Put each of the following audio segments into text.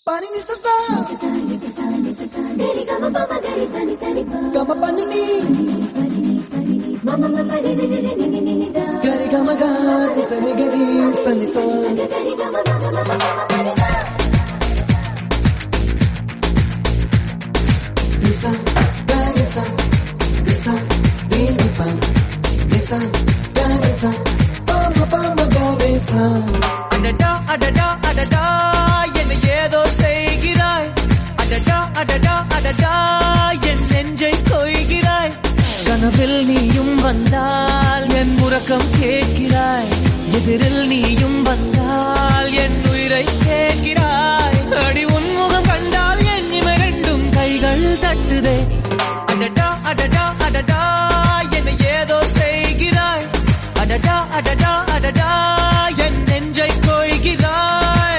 Parini sasa, kama panini, gari kama gari, sani gari, sani sa. Nisa, gari sa, nisa, rini pa, nisa, gari sa, pama pama gari sa. அடடா அடடா அடடா என்ன ஏதோ செய்கிறாய் அடடா அடடா அடடா என் நெஞ்சை கொய்கிறாய் கனவில் நீயும் வந்தால் என் உறக்கம் கேட்கிறாய் எதிரில் நீயும் வந்தால் என் உயிரை கேட்கிறாய் அடி உன்முகம் கண்டால் என் இமை ரெண்டும் கைகள் தட்டுதே அடடா அடடா அடடா என்ன ஏதோ செய்கிறாய் அடடா அடடா அடடா என் நெஞ்சை கொய்கிறாய்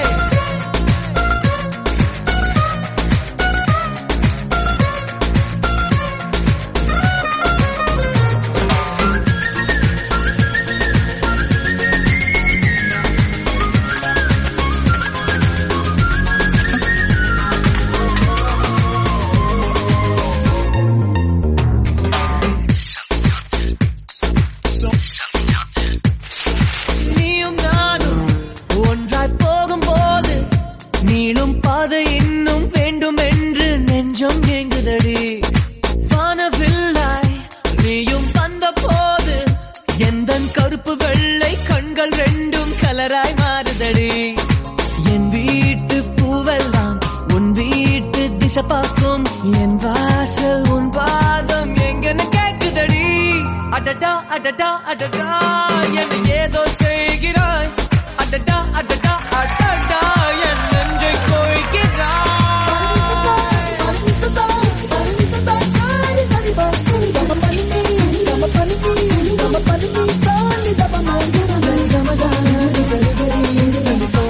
நீயும் நானும் ஒன்றாய் போகும்போது நீளும் பாதை இன்னும் வேண்டும் என்று நெஞ்சம் ஏங்குதடி வானவில்லாய் நீயும் வந்த போது எந்த கருப்பு வெள்ளை கண்கள் ரெண்டும் கலராய் மாறுதடி என் வீட்டு பூவெல்லாம் உன் வீட்டு திசை பார்க்கும் என் வாசல் உன் பாதம் எங்கன்னு கேக்குதடி அடடா அடடா அடடா என்ன ஏதோ செய்கிறாய் அடடா அடடா அடடா என் நெஞ்சை கொய்கிறாய் Parini sasa, parini sasa, gari sani pa, kama panini, kama panini, kama panini, sani da pa ma, gari kama gari, sani gari, sani sa.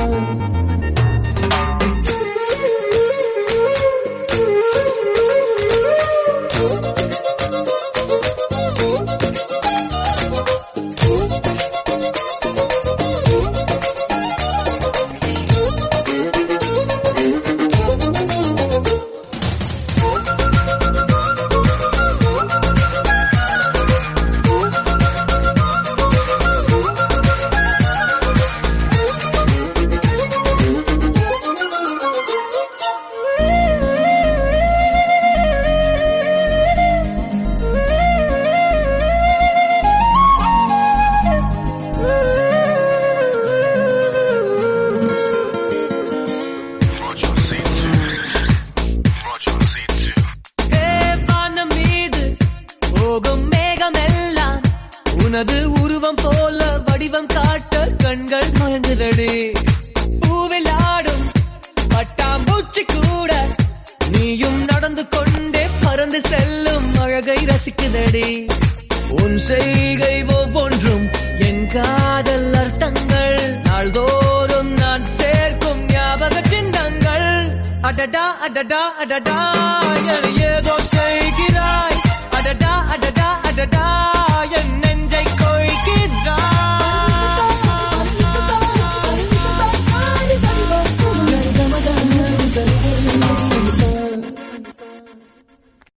ஏ வானம் மீது போகும் மேகமெல்லாம் உனது உருவம் போல வடிவம் காட்ட கண்கள் மயங்குதடி பூவில் ஆடும் பட்டாம்பூச்சி கூட நீயும் நடந்து கொண்டே பறந்து செல்லும் அழகை ரசிக்குதடி உன் செய்கை ஒவ்வொன்றும் என் காதல் அர்த்தங்கள் நாள்தோறும் நான் சேர்க்கும் ஞாபக சின்னங்கள் அடடா அடடா அடடா என ஏதோ செய்கிறாய் அடடா அடடா அடடா